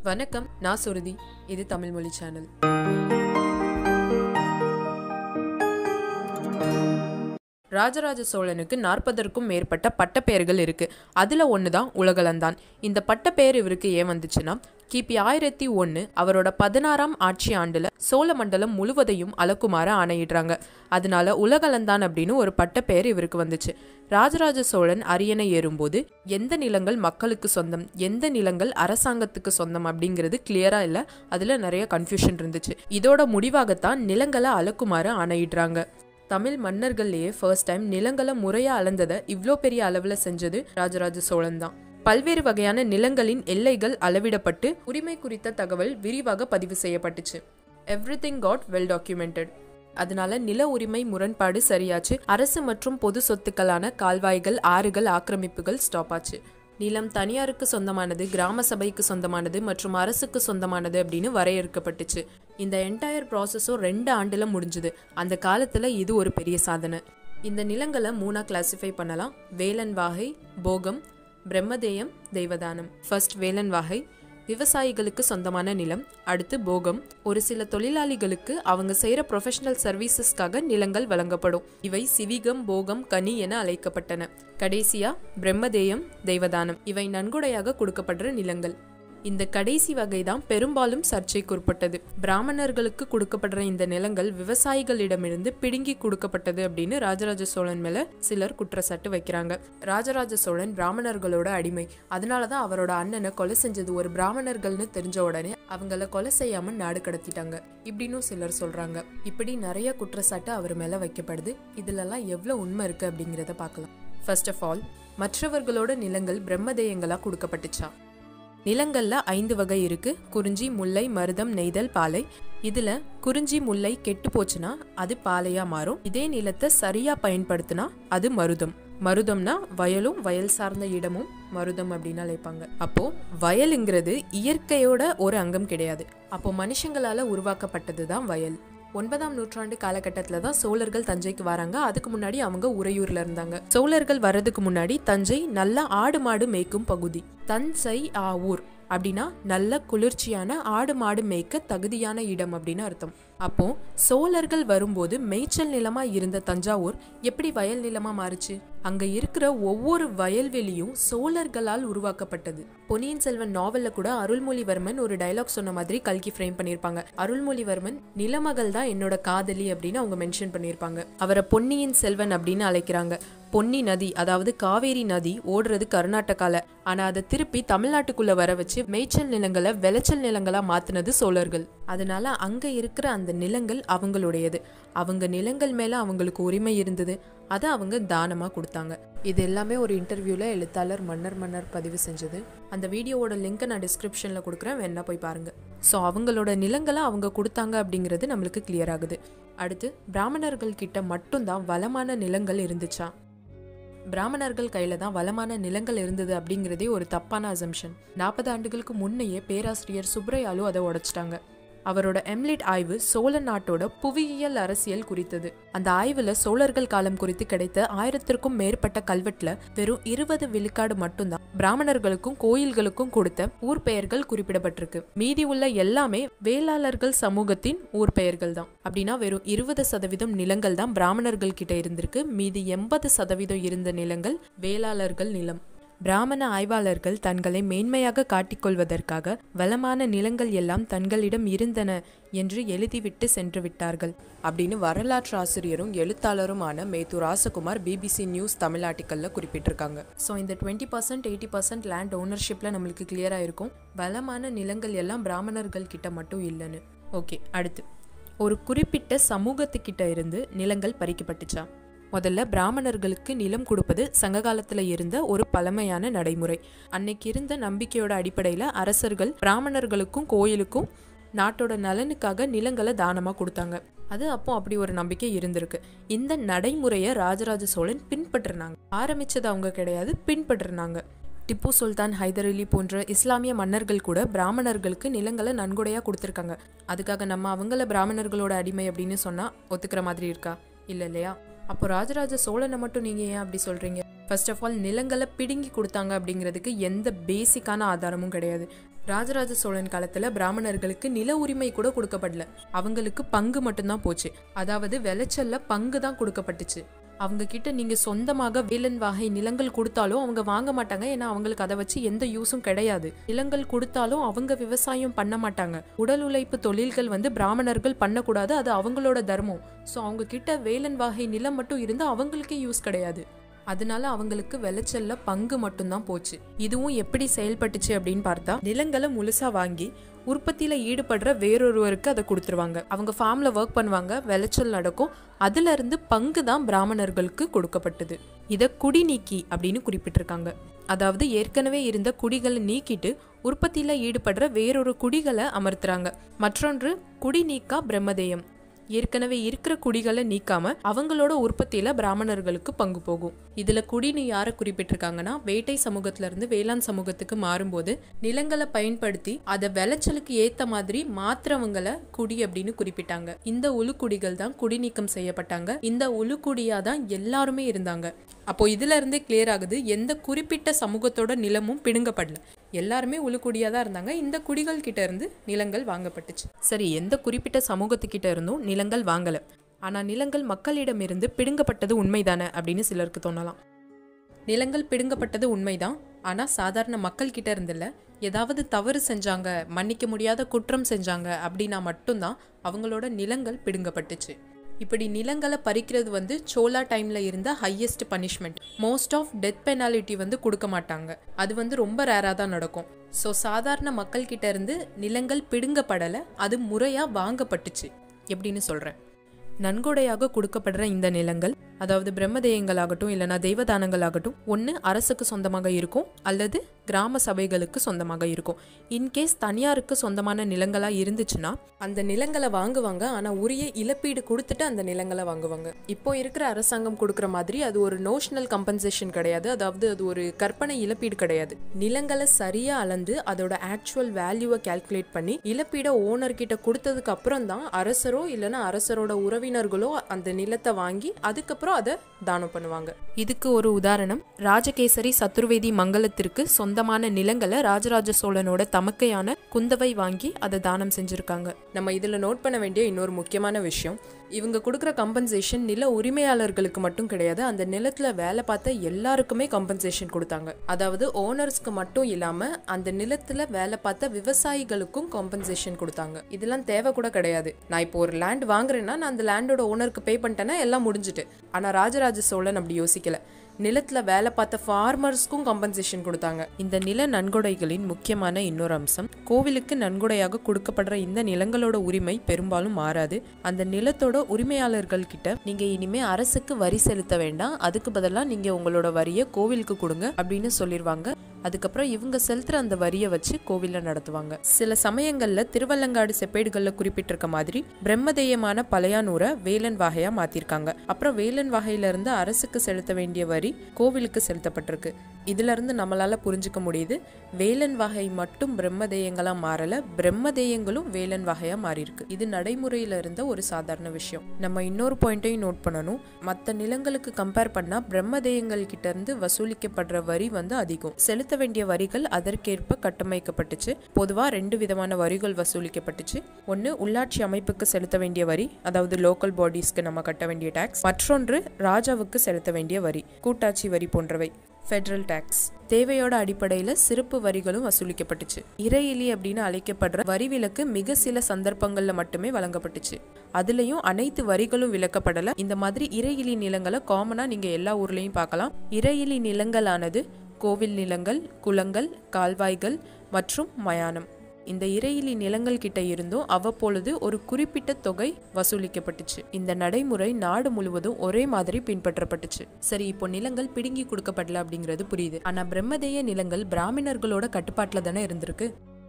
வணக்கம் நான் சுருதி இது தமிழ் மொழி சேனல் ராஜராஜ சோழனுக்கு நாற்பதற்கும் மேற்பட்ட பட்டப்பெயர்கள் இருக்கு அதுல ஒண்ணுதான் உலகளந்தான் இந்த பட்டப்பெயர் இவருக்கு ஏன் வந்துச்சுன்னா கிபி ஆயிரத்தி ஒன்று அவரோட பதினாறாம் ஆட்சி ஆண்டுல சோழ மண்டலம் முழுவதையும் அளக்குமாற ஆணையிடுறாங்க அதனால உலகளந்தான் அப்படின்னு ஒரு பட்டப்பெயர் இவருக்கு வந்துச்சு ராஜராஜ சோழன் அரியணை ஏறும்போது எந்த நிலங்கள் மக்களுக்கு சொந்தம் எந்த நிலங்கள் அரசாங்கத்துக்கு சொந்தம் அப்படிங்கிறது கிளியரா இல்ல அதுல நிறைய கன்ஃபியூஷன் இருந்துச்சு இதோட முடிவாகத்தான் நிலங்களை அளக்குமாறு ஆணையிடுறாங்க தமிழ் மன்னர்கள்லயே ஃபர்ஸ்ட் டைம் நிலங்களை முறையா அளந்ததை இவ்ளோ பெரிய அளவுல செஞ்சது ராஜராஜ சோழன் தான் பல்வேறு வகையான நிலங்களின் எல்லைகள் அளவிடப்பட்டு உரிமை குறித்த தகவல் விரிவாக பதிவு செய்யப்பட்டுச்சு everything got well documented அதனால நில உரிமை முரண்பாடு சரியாச்சு அரசு மற்றும் பொது சொத்துக்களான கால்வாய்கள் ஆறுகள் ஆக்கிரமிப்புகள் ஸ்டாப் ஆச்சு நிலம் தனியாருக்கு சொந்தமானது கிராம சபைக்கு சொந்தமானது மற்றும் அரசுக்கு சொந்தமானது அப்படின்னு வரையறுக்கப்பட்டுச்சு இந்த என்டையர் ப்ராசஸும் ரெண்டு ஆண்டுல முடிஞ்சுது அந்த காலத்துல இது ஒரு பெரிய சாதனை இந்த நிலங்களை மூணா கிளாசிஃபை பண்ணலாம் வேலன் வாகை போகம் பிரம்மதேயம் தெய்வதானம் ஃபர்ஸ்ட் வேலன் வாகை விவசாயிகளுக்கு சொந்தமான நிலம் அடுத்து போகம் ஒரு சில தொழிலாளிகளுக்கு அவங்க செய்யற ப்ரொஃபஷனல் சர்வீசஸ்க்காக நிலங்கள் வழங்கப்படும் இவை சிவிகம் போகம் கனி என அழைக்கப்பட்டன கடைசியா பிரம்மதேயம் தெய்வதானம் இவை நன்கொடையாக கொடுக்கப்படுற நிலங்கள் இந்த கடைசி வகை தான் பெரும்பாலும் சர்ச்சைக்குட்பட்டது பிராமணர்களுக்கு கொடுக்கப்படுற இந்த நிலங்கள் விவசாயிகளிடமிருந்து பிடுங்கி கொடுக்கப்பட்டது அப்படின்னு ராஜராஜ சோழன் மேல சிலர் குற்றச்சாட்டு வைக்கிறாங்க ராஜராஜ சோழன் பிராமணர்களோட அடிமை அதனாலதான் அவரோட அண்ணனை கொலை செஞ்சது ஒரு பிராமணர்கள்னு தெரிஞ்ச உடனே அவங்கள கொலை செய்யாம நாடு கடத்திட்டாங்க இப்படின்னு சிலர் சொல்றாங்க இப்படி நிறைய குற்றச்சாட்டு அவர் மேல வைக்கப்படுது இதுலலாம் எவ்வளவு உண்மை இருக்கு அப்படிங்கிறத பார்க்கலாம் ஃபர்ஸ்ட் ஆஃப் ஆல் மற்றவர்களோட நிலங்கள் பிரம்மதேயங்களா கொடுக்கப்பட்டுச்சா நிலங்கள்ல ஐந்து வகை இருக்கு குறிஞ்சி முல்லை மருதம் நெய்தல் பாலை இதுல குறிஞ்சி முல்லை கெட்டு போச்சுன்னா அது பாலையா மாறும் இதே நிலத்தை சரியா பயன்படுத்தினா அது மருதம் மருதம்னா வயலும் வயல் சார்ந்த இடமும் மருதம் அப்படின்னு அழைப்பாங்க அப்போ வயலுங்கிறது இயற்கையோட ஒரு அங்கம் கிடையாது அப்போ மனுஷங்களால உருவாக்கப்பட்டது தான் வயல் ஒன்பதாம் நூற்றாண்டு காலகட்டத்தில் தான் சோழர்கள் தஞ்சைக்கு வராங்க அதுக்கு முன்னாடி அவங்க உறையூர்ல இருந்தாங்க சோழர்கள் வர்றதுக்கு முன்னாடி தஞ்சை நல்ல ஆடு மாடு மேய்க்கும் பகுதி தஞ்சை ஆ ஊர் அப்படின்னா நல்ல குளிர்ச்சியான ஆடு மாடு மேய்க்க தகுதியான இடம் அப்படின்னு அர்த்தம் அப்போ சோழர்கள் வரும்போது மேய்ச்சல் நிலமா இருந்த தஞ்சாவூர் எப்படி வயல் நிலமா மாறுச்சு அங்க இருக்கிற ஒவ்வொரு வயல்வெளியும் சோழர்களால் உருவாக்கப்பட்டது பொன்னியின் செல்வன் நாவல்ல கூட அருள்மொழிவர்மன் ஒரு டைலாக் சொன்ன மாதிரி கல்கி ஃப்ரேம் பண்ணியிருப்பாங்க அருள்மொழிவர்மன் நிலமகள் தான் என்னோட காதலி அப்படின்னு அவங்க மென்ஷன் பண்ணியிருப்பாங்க அவரை பொன்னியின் செல்வன் அப்படின்னு அழைக்கிறாங்க பொன்னி நதி அதாவது காவேரி நதி ஓடுறது கர்நாடகால ஆனா அதை திருப்பி தமிழ்நாட்டுக்குள்ள வர வச்சு மேய்ச்சல் நிலங்களை விளைச்சல் நிலங்களா மாத்தினது சோழர்கள் அதனால அங்க இருக்கிற அந்த நிலங்கள் அவங்களுடையது அவங்க நிலங்கள் மேல அவங்களுக்கு உரிமை இருந்தது அதை அவங்க தானமா கொடுத்தாங்க இது எல்லாமே ஒரு இன்டர்வியூல எழுத்தாளர் மன்னர் மன்னர் பதிவு செஞ்சது அந்த வீடியோவோட லிங்கை நான் டிஸ்கிரிப்ஷன்ல கொடுக்குறேன் வேணா போய் பாருங்க ஸோ அவங்களோட நிலங்களை அவங்க கொடுத்தாங்க அப்படிங்கிறது நம்மளுக்கு கிளியர் ஆகுது அடுத்து பிராமணர்கள் கிட்ட மட்டும்தான் வளமான நிலங்கள் இருந்துச்சா பிராமணர்கள் கையில தான் வளமான நிலங்கள் இருந்தது அப்படிங்கிறதே ஒரு தப்பான அசம்ஷன் நாற்பது ஆண்டுகளுக்கு முன்னையே பேராசிரியர் சுப்ரையாலு அதை உடைச்சிட்டாங்க அவரோட எம்லிட் ஆய்வு சோழ நாட்டோட புவியியல் அரசியல் குறித்தது அந்த ஆய்வுல சோழர்கள் காலம் குறித்து கிடைத்த ஆயிரத்திற்கும் மேற்பட்ட கல்வெட்டுல வெறும் இருபது விழுக்காடு மட்டும்தான் பிராமணர்களுக்கும் கோயில்களுக்கும் கொடுத்த ஊர் பெயர்கள் குறிப்பிடப்பட்டிருக்கு மீதி உள்ள எல்லாமே வேளாளர்கள் சமூகத்தின் ஊர் பெயர்கள் தான் அப்படின்னா வெறும் இருபது சதவீதம் நிலங்கள் தான் பிராமணர்கள் கிட்ட இருந்திருக்கு மீதி எண்பது சதவீதம் இருந்த நிலங்கள் வேளாளர்கள் நிலம் பிராமண ஆய்வாளர்கள் தங்களை மேன்மையாக காட்டிக்கொள்வதற்காக வளமான நிலங்கள் எல்லாம் தங்களிடம் இருந்தன என்று எழுதிவிட்டு சென்று விட்டார்கள் அப்படின்னு வரலாற்று ஆசிரியரும் எழுத்தாளருமான மேத்து ராசகுமார் பிபிசி நியூஸ் தமிழ் ஆர்டிக்கல்ல குறிப்பிட்டிருக்காங்க ஸோ இந்த twenty percent eighty percent land ஓனர்ஷிப்ல நம்மளுக்கு கிளியரா இருக்கும் வளமான நிலங்கள் எல்லாம் பிராமணர்கள் கிட்ட மட்டும் இல்லைன்னு ஓகே அடுத்து ஒரு குறிப்பிட்ட சமூகத்துக்கிட்ட இருந்து நிலங்கள் பறிக்கப்பட்டுச்சா முதல்ல பிராமணர்களுக்கு நிலம் கொடுப்பது சங்க காலத்துல இருந்த ஒரு பழமையான நடைமுறை அன்னைக்கு இருந்த நம்பிக்கையோட அடிப்படையில அரசர்கள் பிராமணர்களுக்கும் கோயிலுக்கும் நாட்டோட நலனுக்காக நிலங்களை தானமா கொடுத்தாங்க அது அப்போ அப்படி ஒரு நம்பிக்கை இருந்திருக்கு இந்த நடைமுறையை ராஜராஜ சோழன் பின்பற்றினாங்க ஆரம்பிச்சது அவங்க கிடையாது பின்பற்றினாங்க டிப்பு சுல்தான் ஹைதர் அலி போன்ற இஸ்லாமிய மன்னர்கள் கூட பிராமணர்களுக்கு நிலங்களை நன்கொடையா கொடுத்துருக்காங்க அதுக்காக நம்ம அவங்கள பிராமணர்களோட அடிமை அப்படின்னு சொன்னா ஒத்துக்கிற மாதிரி இருக்கா இல்ல இல்லையா அப்போ ராஜராஜ சோழனை மட்டும் நீங்க ஏன் அப்படி சொல்றீங்க ஃபர்ஸ்ட் ஆஃப் ஆல் நிலங்களை பிடுங்கி கொடுத்தாங்க அப்படிங்கிறதுக்கு எந்த பேசிக்கான ஆதாரமும் கிடையாது ராஜராஜ சோழன் காலத்துல பிராமணர்களுக்கு நில உரிமை கூட கொடுக்கப்படல அவங்களுக்கு பங்கு மட்டும்தான் போச்சு அதாவது விளைச்சல்ல பங்கு தான் கொடுக்கப்பட்டுச்சு அவங்க கிட்ட நீங்க சொந்தமாக வேலன் வகை நிலங்கள் கொடுத்தாலும் அவங்க வாங்க மாட்டாங்க ஏன்னா அவங்களுக்கு அதை வச்சு எந்த யூஸும் கிடையாது நிலங்கள் கொடுத்தாலும் அவங்க விவசாயம் பண்ண மாட்டாங்க உடல் உழைப்பு தொழில்கள் வந்து பிராமணர்கள் பண்ணக்கூடாது அது அவங்களோட தர்மம் ஸோ அவங்க கிட்ட வேலன் வகை நிலம் மட்டும் இருந்தா அவங்களுக்கே யூஸ் கிடையாது அதனால அவங்களுக்கு விளைச்சல்ல பங்கு மட்டும்தான் போச்சு இதுவும் எப்படி செயல்பட்டுச்சு அப்படின்னு பார்த்தா நிலங்களை முழுசா வாங்கி உற்பத்தியில ஈடுபடுற வேறொருவருக்கு அதை கொடுத்துருவாங்க அவங்க ஃபார்ம்ல ஒர்க் பண்ணுவாங்க விளைச்சல் நடக்கும் அதுல இருந்து பங்கு தான் பிராமணர்களுக்கு கொடுக்கப்பட்டது இத குடிநீக்கி அப்படின்னு குறிப்பிட்டிருக்காங்க அதாவது ஏற்கனவே இருந்த குடிகளை நீக்கிட்டு உற்பத்தியில ஈடுபடுற வேறொரு குடிகளை அமர்த்துறாங்க மற்றொன்று குடிநீக்கா பிரம்மதேயம் ஏற்கனவே இருக்கிற குடிகளை நீக்காம அவங்களோட உற்பத்தியில பிராமணர்களுக்கு பங்கு போகும் இதுல குடின்னு யாரை குறிப்பிட்டிருக்காங்கன்னா வேட்டை சமூகத்துல இருந்து வேளாண் சமூகத்துக்கு மாறும்போது நிலங்களை பயன்படுத்தி அதை விளைச்சலுக்கு ஏத்த மாதிரி மாத்துறவங்களை குடி அப்படின்னு குறிப்பிட்டாங்க இந்த உளுக்குடிகள் தான் குடிநீக்கம் செய்யப்பட்டாங்க இந்த உளுக்குடியா தான் எல்லாருமே இருந்தாங்க அப்போ இதுல இருந்தே கிளியர் ஆகுது எந்த குறிப்பிட்ட சமூகத்தோட நிலமும் பிடுங்கப்படல எல்லாருமே உளுக்குடியா தான் இருந்தாங்க இந்த குடிகள் கிட்ட இருந்து நிலங்கள் வாங்கப்பட்டுச்சு சரி எந்த குறிப்பிட்ட சமூகத்துக்கிட்ட இருந்தும் நிலங்கள் வாங்கல ஆனா நிலங்கள் மக்களிடமிருந்து பிடுங்கப்பட்டது உண்மைதானே அப்படின்னு சிலருக்கு தோணலாம் நிலங்கள் பிடுங்கப்பட்டது உண்மைதான் ஆனா சாதாரண மக்கள் கிட்ட இருந்தில்ல ஏதாவது தவறு செஞ்சாங்க மன்னிக்க முடியாத குற்றம் செஞ்சாங்க அப்படின்னா மட்டும்தான் அவங்களோட நிலங்கள் பிடுங்கப்பட்டுச்சு இப்படி நிலங்களை பறிக்கிறது வந்து சோலா டைம்ல இருந்த highest punishment most of death penalty வந்து கொடுக்க மாட்டாங்க அது வந்து ரொம்ப ரேரா தான் நடக்கும் ஸோ சாதாரண மக்கள் கிட்ட இருந்து நிலங்கள் பிடுங்கப்படலை அது முறையா வாங்கப்பட்டுச்சு எப்படின்னு சொல்றேன் நன்கொடையாக கொடுக்கப்படுற இந்த நிலங்கள் அதாவது பிரம்மதேயங்களாகட்டும் இல்லைனா தெய்வதானங்களாகட்டும் ஒன்று அரசுக்கு சொந்தமாக இருக்கும் அல்லது கிராம சபைகளுக்கு சொந்தமாக இருக்கும் இன்கேஸ் தனியாருக்கு சொந்தமான நிலங்களாக இருந்துச்சுன்னா அந்த நிலங்களை வாங்குவாங்க ஆனால் உரிய இழப்பீடு கொடுத்துட்டு அந்த நிலங்களை வாங்குவாங்க இப்போ இருக்கிற அரசாங்கம் கொடுக்குற மாதிரி அது ஒரு நோஷனல் கம்பன்சேஷன் கிடையாது அதாவது அது ஒரு கற்பனை இழப்பீடு கிடையாது நிலங்களை சரியாக அளந்து அதோட ஆக்சுவல் வேல்யூவை கால்குலேட் பண்ணி இழப்பீடை ஓனர் கிட்ட கொடுத்ததுக்கு அப்புறம் தான் அரசரோ இல்லைன்னா அரசரோட உறவினர்களோ அந்த நிலத்தை வாங்கி அதுக்கப்புறம் அதை தானம் பண்ணுவாங்க இதுக்கு ஒரு உதாரணம் ராஜகேசரி சத்துருவேதி மங்கலத்திற்கு சொந்தமான நிலங்களை ராஜராஜ சோழனோட தமக்கையான குந்தவை வாங்கி அதை தானம் செஞ்சிருக்காங்க நம்ம இதுல நோட் பண்ண வேண்டிய இன்னொரு முக்கியமான விஷயம் இவங்க கொடுக்குற கம்பன்சேஷன் நில உரிமையாளர்களுக்கு மட்டும் கிடையாது அந்த நிலத்துல வேலை பார்த்த எல்லாருக்குமே கம்பன்சேஷன் கொடுத்தாங்க அதாவது ஓனர்ஸ்க்கு மட்டும் இல்லாம அந்த நிலத்துல வேலை பார்த்த விவசாயிகளுக்கும் கம்பன்சேஷன் கொடுத்தாங்க இதெல்லாம் தேவை கூட கிடையாது நான் இப்போ ஒரு லேண்ட் வாங்குறேன்னா நான் அந்த லேண்டோட ஓனருக்கு பே பண்ணிட்டேன்னா எல்லாம் முடிஞ்சுட்டு ஆனா ராஜராஜ சோழன் அப்படி யோசிக்கல நிலத்துல வேலை பார்த்த ஃபார்மர்ஸ்க்கும் கம்பன்சேஷன் கொடுத்தாங்க இந்த நில நன்கொடைகளின் முக்கியமான இன்னொரு அம்சம் கோவிலுக்கு நன்கொடையாக கொடுக்கப்படுற இந்த நிலங்களோட உரிமை பெரும்பாலும் மாறாது அந்த நிலத்தோட உரிமையாளர்கள் கிட்ட நீங்க இனிமே அரசுக்கு வரி செலுத்த வேண்டாம் அதுக்கு பதிலாக நீங்க உங்களோட வரியை கோவிலுக்கு கொடுங்க அப்படின்னு சொல்லிடுவாங்க அதுக்கப்புறம் இவங்க செலுத்துற அந்த வரியை வச்சு கோவில்ல நடத்துவாங்க சில சமயங்கள்ல திருவல்லங்காடு செப்பேடுகள்ல குறிப்பிட்டிருக்க மாதிரி பிரம்மதேயமான பழையானூரை வேலன் வகையா மாத்திருக்காங்க அப்புறம் வேலன் வகையில இருந்து அரசுக்கு செலுத்த வேண்டிய வரி கோவிலுக்கு செலுத்தப்பட்டிருக்கு இதுல இருந்து நம்மளால புரிஞ்சுக்க முடியுது வேலன் வகை மட்டும் பிரம்மதேயங்களா மாறல பிரம்மதேயங்களும் வேலன் வகையா மாறி இருக்கு இது நடைமுறையில இருந்த ஒரு சாதாரண விஷயம் நம்ம இன்னொரு பாயிண்ட்டையும் நோட் பண்ணணும் மற்ற நிலங்களுக்கு கம்பேர் பண்ணா பிரம்மதேயங்கள் கிட்ட இருந்து வசூலிக்கப்படுற வரி வந்து அதிகம் செலுத்த வேண்டிய வரிகள் அதற்கேற்ப கட்டமைக்கப்பட்டுச்சு பொதுவா ரெண்டு விதமான வரிகள் வசூலிக்கப்பட்டுச்சு ஒன்னு உள்ளாட்சி அமைப்புக்கு செலுத்த வேண்டிய வரி அதாவது லோக்கல் பாடிஸ்க்கு நம்ம கட்ட வேண்டிய டாக்ஸ் மற்றொன்று ராஜாவுக்கு செலுத்த வேண்டிய வரி கூட்டாட்சி வரி போன்றவை ஃபெடரல் டேக்ஸ் தேவையோட அடிப்படையில் சிறப்பு வரிகளும் வசூலிக்கப்பட்டுச்சு இறையிலி அப்படின்னு அழைக்கப்படுற வரி விலக்கு மிக சில சந்தர்ப்பங்கள்ல மட்டுமே வழங்கப்பட்டுச்சு அதுலயும் அனைத்து வரிகளும் விலக்கப்படல இந்த மாதிரி இறையிலி நிலங்களை காமனா நீங்க எல்லா ஊர்லயும் பார்க்கலாம் இறையிலி நிலங்களானது கோவில் நிலங்கள் குளங்கள் கால்வாய்கள் மற்றும் மயானம் இந்த இறையிலி நிலங்கள் கிட்ட இருந்தும் அவ்வப்பொழுது ஒரு குறிப்பிட்ட தொகை வசூலிக்கப்பட்டுச்சு இந்த நடைமுறை நாடு முழுவதும் ஒரே மாதிரி பின்பற்றப்பட்டுச்சு சரி இப்போ நிலங்கள் பிடுங்கி கொடுக்கப்படல அப்படிங்கிறது புரியுது ஆனா பிரம்மதேய நிலங்கள் பிராமணர்களோட கட்டுப்பாட்டுல தானே இருந்திருக்கு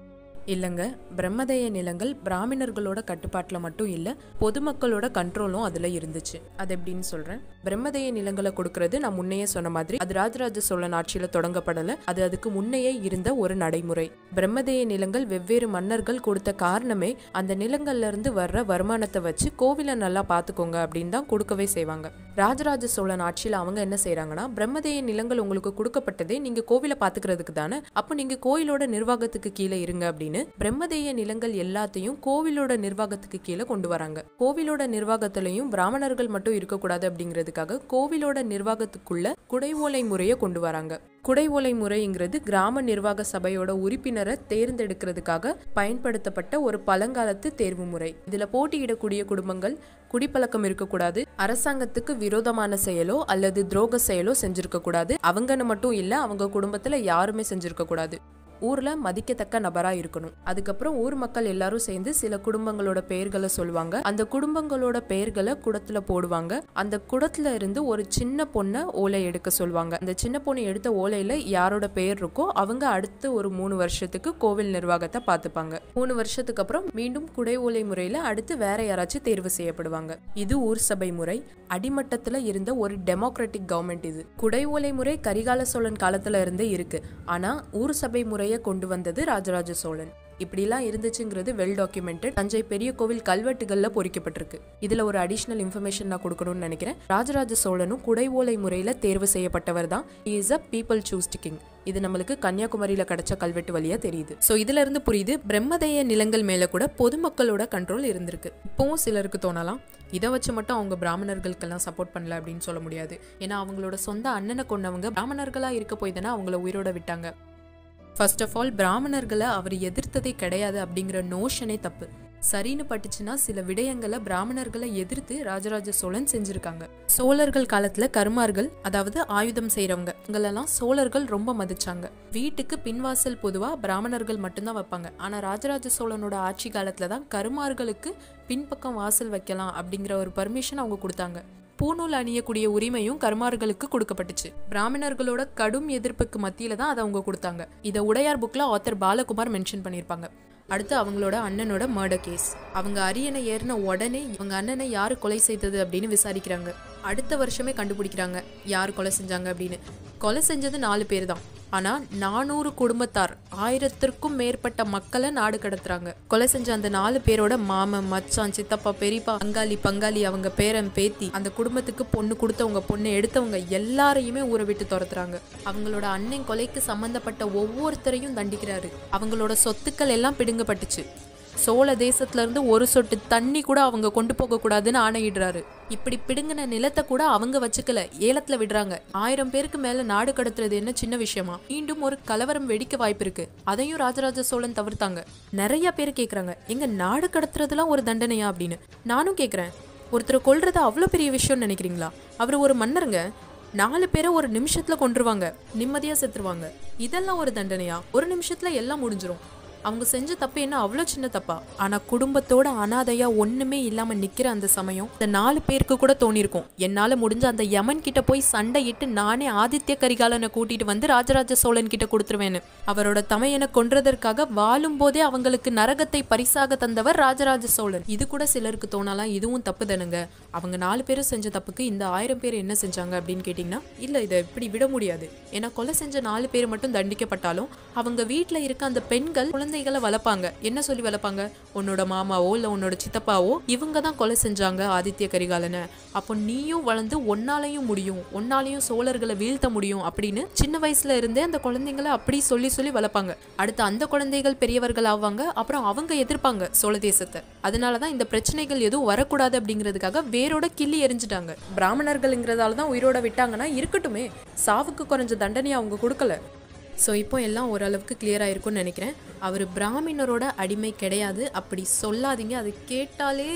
இல்லைங்க பிரம்மதேய நிலங்கள் பிராமணர்களோட கட்டுப்பாட்டில் மட்டும் இல்லை பொதுமக்களோட கண்ட்ரோலும் அதில் இருந்துச்சு அது எப்படின்னு சொல்கிறேன் பிரம்மதேய நிலங்களை கொடுக்கறது நான் முன்னையே சொன்ன மாதிரி அது ராஜராஜ சோழன் ஆட்சியில் தொடங்கப்படலை அது அதுக்கு முன்னையே இருந்த ஒரு நடைமுறை பிரம்மதேய நிலங்கள் வெவ்வேறு மன்னர்கள் கொடுத்த காரணமே அந்த நிலங்கள்ல இருந்து வர்ற வருமானத்தை வச்சு கோவிலை நல்லா பார்த்துக்கோங்க அப்படின்னு தான் கொடுக்கவே செய்வாங்க ராஜராஜ சோழன் ஆட்சியில் அவங்க என்ன செய்றாங்கன்னா பிரம்மதேய நிலங்கள் உங்களுக்கு கொடுக்கப்பட்டதே நீங்க கோவிலை பார்த்துக்கிறதுக்கு தானே அப்போ நீங்க கோயிலோட நிர்வாகத்துக்கு கீழே இருங்க அப்படின்னு பிரம்மதேய நிலங்கள் எல்லாத்தையும் கோவிலோட நிர்வாகத்துக்கு கீழே கொண்டு வராங்க கோவிலோட நிர்வாகத்திலையும் பிராமணர்கள் மட்டும் இருக்கக்கூடாது அப்படிங்கிறதுக்காக கோவிலோட நிர்வாகத்துக்குள்ள குடைவோலை முறையை கொண்டு வராங்க குடைவோலை முறைங்கிறது கிராம நிர்வாக சபையோட உறுப்பினரை தேர்ந்தெடுக்கிறதுக்காக பயன்படுத்தப்பட்ட ஒரு பழங்காலத்து தேர்வு முறை இதுல போட்டியிடக்கூடிய குடும்பங்கள் குடிப்பழக்கம் இருக்கக்கூடாது அரசாங்கத்துக்கு விரோதமான செயலோ அல்லது துரோக செயலோ செஞ்சிருக்க கூடாது அவங்கன்னு மட்டும் இல்ல அவங்க குடும்பத்துல யாருமே செஞ்சிருக்க கூடாது ஊர்ல மதிக்கத்தக்க நபரா இருக்கணும் அதுக்கப்புறம் ஊர் மக்கள் எல்லாரும் சேர்ந்து சில குடும்பங்களோட பெயர்களை சொல்லுவாங்க அந்த குடும்பங்களோட பெயர்களை குடத்துல போடுவாங்க அந்த குடத்துல இருந்து ஒரு சின்ன பொண்ணை ஓலை எடுக்க சொல்லுவாங்க அந்த சின்ன பொண்ணு எடுத்த ஓலையில யாரோட பெயர் இருக்கோ அவங்க அடுத்து ஒரு மூணு வருஷத்துக்கு கோவில் நிர்வாகத்தை பார்த்துப்பாங்க மூணு வருஷத்துக்கு அப்புறம் மீண்டும் குடை ஓலை முறையில அடுத்து வேற யாராச்சும் தேர்வு செய்யப்படுவாங்க இது ஊர் சபை முறை அடிமட்டத்துல இருந்த ஒரு டெமோக்ராட்டிக் கவர்மெண்ட் இது குடை ஓலை முறை கரிகால சோழன் காலத்துல இருந்தே இருக்கு ஆனா ஊர் சபை முறையை கொண்டு வந்தது ராஜராஜ சோழன் இப்படிலாம் இருந்துச்சுங்கிறது வெல் டாக்குமெண்டட் தஞ்சை பெரிய கோவில் கல்வெட்டுகள்ல பொறிக்கப்பட்டிருக்கு இதுல ஒரு அடிஷ்னல் இன்ஃபர்மேஷன் நான் கொடுக்கணும்னு நினைக்கிறேன் ராஜராஜ சோழனும் குடை ஓலை முறையில தேர்வு செய்யப்பட்டவர் தான் is a people choose king இது நம்மளுக்கு கன்னியாகுமரியில கிடைச்ச கல்வெட்டு வழியா தெரியுது சோ இதுல இருந்து புரியுது பிரம்மதேய நிலங்கள் மேல கூட பொதுமக்களோட கண்ட்ரோல் இருந்திருக்கு இப்பவும் சிலருக்கு தோணலாம் இதை வச்சு மட்டும் அவங்க பிராமணர்களுக்கெல்லாம் சப்போர்ட் பண்ணல அப்படின்னு சொல்ல முடியாது ஏன்னா அவங்களோட சொந்த அண்ணனை கொண்டவங்க பிராமணர்களா இருக்க போய் தானே அவங்கள உயிரோட விட்டாங்க ஃபர்ஸ்ட் ஆஃப் ஆல் பிராமணர்களை அவர் எதிர்த்ததே கிடையாது அப்படிங்கிற நோஷனே தப்பு சரின்னு பட்டுச்சுன்னா சில விடயங்களை பிராமணர்களை எதிர்த்து ராஜராஜ சோழன் செஞ்சிருக்காங்க சோழர்கள் காலத்துல கருமார்கள் அதாவது ஆயுதம் செய்யறவங்க இவங்களெல்லாம் சோழர்கள் ரொம்ப மதிச்சாங்க வீட்டுக்கு பின்வாசல் பொதுவா பிராமணர்கள் மட்டும்தான் வைப்பாங்க ஆனா ராஜராஜ சோழனோட ஆட்சி காலத்துல தான் கருமார்களுக்கு பின்பக்கம் வாசல் வைக்கலாம் அப்படிங்கிற ஒரு பர்மிஷன் அவங்க கொடுத்தாங்க பூநூல் அணியக்கூடிய உரிமையும் கருமார்களுக்கு கொடுக்கப்பட்டுச்சு பிராமணர்களோட கடும் எதிர்ப்புக்கு மத்தியில தான் அதை அவங்க கொடுத்தாங்க இதை உடையார் புக்ல ஆத்தர் பாலகுமார் மென்ஷன் பண்ணியிருப்பாங்க அடுத்து அவங்களோட அண்ணனோட மர்டர் கேஸ் அவங்க அரியணை ஏறின உடனே இவங்க அண்ணனை யாரு கொலை செய்தது அப்படின்னு விசாரிக்கிறாங்க அடுத்த வருஷமே கண்டுபிடிக்கிறாங்க யார் கொலை செஞ்சாங்க அப்படின்னு கொலை செஞ்சது நாலு பேர் தான் ஆனா நானூறு குடும்பத்தார் ஆயிரத்திற்கும் மேற்பட்ட மக்களை நாடு கடத்துறாங்க கொலை செஞ்ச அந்த நாலு பேரோட மாமன் மச்சான் சித்தப்பா பெரியப்பா பங்காளி பங்காளி அவங்க பேரன் பேத்தி அந்த குடும்பத்துக்கு பொண்ணு கொடுத்தவங்க பொண்ணு எடுத்தவங்க எல்லாரையுமே ஊரை விட்டு துரத்துறாங்க அவங்களோட அண்ணன் கொலைக்கு சம்பந்தப்பட்ட ஒவ்வொருத்தரையும் தண்டிக்கிறாரு அவங்களோட சொத்துக்கள் எல்லாம் பிடுங்கப்பட்டுச்சு சோழ தேசத்துல இருந்து ஒரு சொட்டு தண்ணி கூட அவங்க கொண்டு போக கூடாதுன்னு ஆணையிடுறாரு இப்படி பிடுங்கின நிலத்தை கூட அவங்க வச்சுக்கல ஏலத்துல விடுறாங்க ஆயிரம் பேருக்கு மேல நாடு கடத்துறது என்ன சின்ன விஷயமா மீண்டும் ஒரு கலவரம் வெடிக்க வாய்ப்பு இருக்கு அதையும் ராஜராஜ சோழன் தவிர்த்தாங்க நிறைய பேர் கேக்குறாங்க எங்க நாடு கடத்துறதுலாம் ஒரு தண்டனையா அப்படின்னு நானும் கேக்குறேன் ஒருத்தரை கொல்றது அவ்வளோ பெரிய விஷயம்னு நினைக்கிறீங்களா அவர் ஒரு மன்னருங்க நாலு பேரை ஒரு நிமிஷத்துல கொன்றுவாங்க நிம்மதியா செத்துருவாங்க இதெல்லாம் ஒரு தண்டனையா ஒரு நிமிஷத்துல எல்லாம் முடிஞ்சிரும் அவங்க செஞ்ச தப்பு என்ன அவ்வளோ சின்ன தப்பா ஆனா குடும்பத்தோட அனாதையா ஒண்ணுமே இல்லாம நிக்கிற அந்த சமயம் இந்த நாலு பேருக்கு கூட தோணிருக்கும் என்னால முடிஞ்ச அந்த யமன் கிட்ட போய் சண்டையிட்டு நானே ஆதித்ய கரிகாலனை கூட்டிட்டு வந்து ராஜராஜ சோழன் கிட்ட கொடுத்துருவேன்னு அவரோட தமையனை கொன்றதற்காக வாழும் போதே அவங்களுக்கு நரகத்தை பரிசாக தந்தவர் ராஜராஜ சோழன் இது கூட சிலருக்கு தோணலாம் இதுவும் தப்பு தானுங்க அவங்க நாலு பேரும் செஞ்ச தப்புக்கு இந்த ஆயிரம் பேர் என்ன செஞ்சாங்க அப்படின்னு கேட்டிங்கன்னா இல்லை இதை இப்படி விட முடியாது ஏன்னா கொலை செஞ்ச நாலு பேர் மட்டும் தண்டிக்கப்பட்டாலும் அவங்க வீட்டில் இருக்க அந்த பெண்கள் குழந்தைகளை வளர்ப்பாங்க என்ன சொல்லி வளர்ப்பாங்க உன்னோட மாமாவோ இல்லை உன்னோட சித்தப்பாவோ இவங்க தான் கொலை செஞ்சாங்க ஆதித்ய கரிகாலனை அப்போ நீயும் வளர்ந்து ஒன்னாலையும் முடியும் ஒன்னாலையும் சோழர்களை வீழ்த்த முடியும் அப்படின்னு சின்ன வயசுல இருந்தே அந்த குழந்தைங்களை அப்படி சொல்லி சொல்லி வளர்ப்பாங்க அடுத்து அந்த குழந்தைகள் பெரியவர்கள் ஆவாங்க அப்புறம் அவங்க எதிர்ப்பாங்க சோழ தேசத்தை அதனால தான் இந்த பிரச்சனைகள் எதுவும் வரக்கூடாது அப்படிங்கிறதுக்காக வேரோட கிள்ளி எரிஞ்சிட்டாங்க பிராமணர்கள்ங்கிறதால தான் உயிரோட விட்டாங்கன்னா இருக்கட்டுமே சாவுக்கு குறைஞ்ச தண்டனையை அவங்க கொடுக்கல ஸோ இப்போ எல்லாம் ஓரளவுக்கு clear ஆயிருக்கும்னு நினைக்கிறேன் அவர் பிராமணரோட அடிமை கிடையாது அப்படி சொல்லாதீங்க அது கேட்டாலே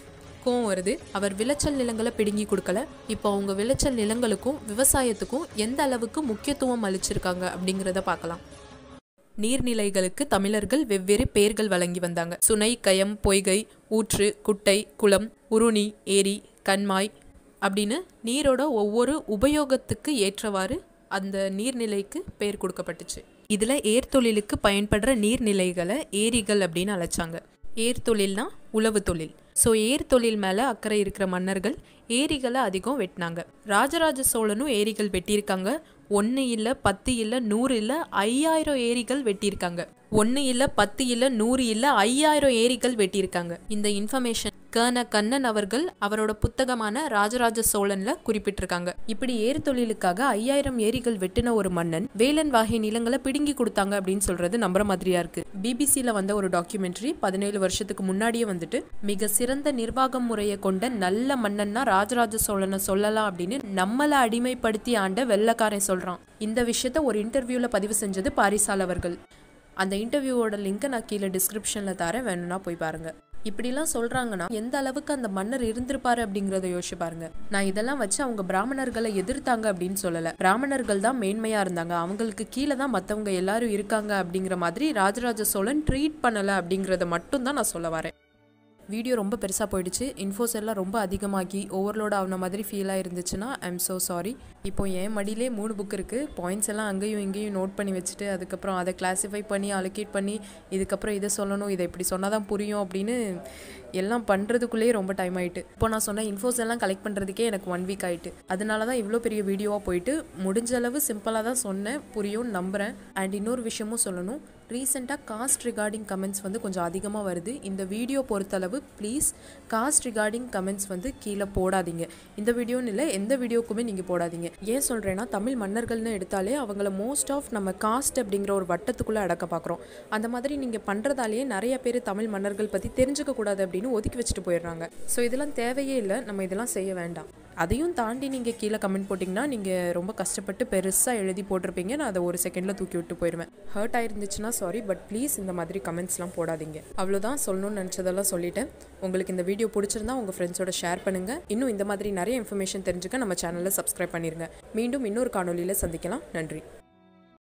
கோவம் வருது அவர் விளைச்சல் நிலங்களை பிடுங்கி கொடுக்கல இப்போ அவங்க விளைச்சல் நிலங்களுக்கும் விவசாயத்துக்கும் எந்த அளவுக்கு முக்கியத்துவம் அளிச்சிருக்காங்க அப்படிங்கிறத பார்க்கலாம் நீர்நிலைகளுக்கு தமிழர்கள் வெவ்வேறு பெயர்கள் வழங்கி வந்தாங்க சுனை கயம் பொய்கை ஊற்று குட்டை குளம் உருணி ஏரி கண்மாய் அப்படின்னு நீரோட ஒவ்வொரு உபயோகத்துக்கு ஏற்றவாறு அந்த நீர்நிலைக்கு பெயர் கொடுக்கப்பட்டுச்சு இதில் ஏர் தொழிலுக்கு பயன்படுற நீர்நிலைகளை ஏரிகள் அப்படின்னு அழைச்சாங்க ஏர் தொழில்னா உழவு தொழில் ஸோ ஏர் தொழில் மேலே அக்கறை இருக்கிற மன்னர்கள் ஏரிகளை அதிகம் வெட்டினாங்க ராஜராஜ சோழனும் ஏரிகள் வெட்டியிருக்காங்க ஒன்று இல்லை பத்து இல்லை நூறு இல்லை ஐயாயிரம் ஏரிகள் வெட்டியிருக்காங்க ஒன்று இல்லை பத்து இல்லை நூறு இல்லை ஐயாயிரம் ஏரிகள் வெட்டியிருக்காங்க இந்த இன்ஃபர்மேஷன் கர்ன கண்ணன் அவர்கள் அவரோட புத்தகமான ராஜராஜ சோழன்ல குறிப்பிட்டிருக்காங்க இப்படி ஏர் தொழிலுக்காக ஐயாயிரம் ஏரிகள் வெட்டின ஒரு மன்னன் வேலன் வகை நிலங்களை பிடுங்கி கொடுத்தாங்க அப்படின்னு சொல்றது நம்புற மாதிரியா இருக்கு பிபிசியில் வந்த ஒரு டாக்குமெண்ட்ரி பதினேழு வருஷத்துக்கு முன்னாடியே வந்துட்டு மிக சிறந்த நிர்வாக முறையை கொண்ட நல்ல மன்னன்னா ராஜராஜ சோழனை சொல்லலாம் அப்படின்னு நம்மளை அடிமைப்படுத்தி ஆண்ட வெள்ளக்காரன் சொல்றான் இந்த விஷயத்த ஒரு இன்டர்வியூல பதிவு செஞ்சது பாரிசால் அவர்கள் அந்த இன்டர்வியூவோட லிங்கை நான் கீழே டிஸ்கிரிப்ஷனில் தரேன் வேணும்னா போய் பாருங்க இப்படிலாம் சொல்றாங்கன்னா எந்த அளவுக்கு அந்த மன்னர் இருந்திருப்பாரு அப்படிங்கறத யோசிச்சு பாருங்க நான் இதெல்லாம் வச்சு அவங்க பிராமணர்களை எதிர்த்தாங்க அப்படின்னு சொல்லல பிராமணர்கள் தான் மேன்மையா இருந்தாங்க அவங்களுக்கு கீழே தான் மத்தவங்க எல்லாரும் இருக்காங்க அப்படிங்கிற மாதிரி ராஜராஜ சோழன் ட்ரீட் பண்ணல அப்படிங்கறத மட்டும் தான் நான் சொல்ல வரேன் வீடியோ ரொம்ப பெருசாக போயிடுச்சு இன்ஃபோஸ் எல்லாம் ரொம்ப அதிகமாகி ஓவர்லோட் ஆன மாதிரி ஃபீலாக இருந்துச்சுன்னா ஐம் ஸோ சாரி இப்போ என் மடியிலே மூணு புக் இருக்குது பாயிண்ட்ஸ் எல்லாம் அங்கேயும் இங்கேயும் நோட் பண்ணி வச்சுட்டு அதுக்கப்புறம் அதை கிளாஸிஃபை பண்ணி அலோகேட் பண்ணி இதுக்கப்புறம் இதை சொல்லணும் இதை இப்படி சொன்னால் தான் புரியும் அப்படின்னு எல்லாம் பண்ணுறதுக்குள்ளேயே ரொம்ப டைம் ஆயிட்டு இப்போ நான் சொன்ன இன்ஃபோஸ் எல்லாம் கலெக்ட் பண்ணுறதுக்கே எனக்கு ஒன் வீக் ஆயிட்டு அதனால தான் இவ்வளோ பெரிய வீடியோவாக போயிட்டு முடிஞ்ச அளவு சிம்பிளாக தான் சொன்னேன் புரியும் நம்புகிறேன் அண்ட் இன்னொரு விஷயமும் சொல்லணும் ரீசெண்டாக காஸ்ட் ரிகார்டிங் கமெண்ட்ஸ் வந்து கொஞ்சம் அதிகமாக வருது இந்த வீடியோ பொறுத்தளவு ப்ளீஸ் காஸ்ட் ரிகார்டிங் கமெண்ட்ஸ் வந்து கீழே போடாதீங்க இந்த வீடியோன்னு இல்லை எந்த வீடியோக்குமே நீங்கள் போடாதீங்க ஏன் சொல்கிறேன்னா தமிழ் மன்னர்கள்னு எடுத்தாலே அவங்கள மோஸ்ட் ஆஃப் நம்ம காஸ்ட் அப்படிங்கிற ஒரு வட்டத்துக்குள்ளே அடக்க பார்க்குறோம் அந்த மாதிரி நீங்கள் பண்ணுறதாலேயே நிறைய பேர் தமிழ் மன்னர்கள் பற்றி தெரிஞ்சுக்க கூடாது அப்படின்னு ஒதுக்கி வச்சுட்டு போயிடுறாங்க ஸோ இதெல்லாம் தேவையே இல்லை நம்ம இதெல்லாம் செய்ய வேண்டாம் அதையும் தாண்டி நீங்கள் கீழே கமெண்ட் போட்டிங்கன்னா நீங்கள் ரொம்ப கஷ்டப்பட்டு பெருசாக எழுதி போட்டிருப்பீங்க நான் அதை ஒரு செகண்டில் தூக்கி விட்டு போயிடுவேன் ஹர்ட் ஆயிருந்துச்சுன்னா சாரி பட் ப்ளீஸ் இந்த மாதிரி கமெண்ட்ஸ்லாம் போடாதீங்க அவ்வளோதான் சொல்லணும்னு நினச்சதெல்லாம் சொல்லிட்டேன் உங்களுக்கு இந்த வீடியோ பிடிச்சிருந்தா உங்கள் ஃப்ரெண்ட்ஸோட ஷேர் பண்ணுங்கள் இன்னும் இந்த மாதிரி நிறைய இன்ஃபர்மேஷன் தெரிஞ்சுக்க நம்ம சேனலை சப்ஸ்கிரைப் பண்ணிடுங்க மீண்டும் இன்னொரு காணொலியில் சந்திக்கலாம் நன்றி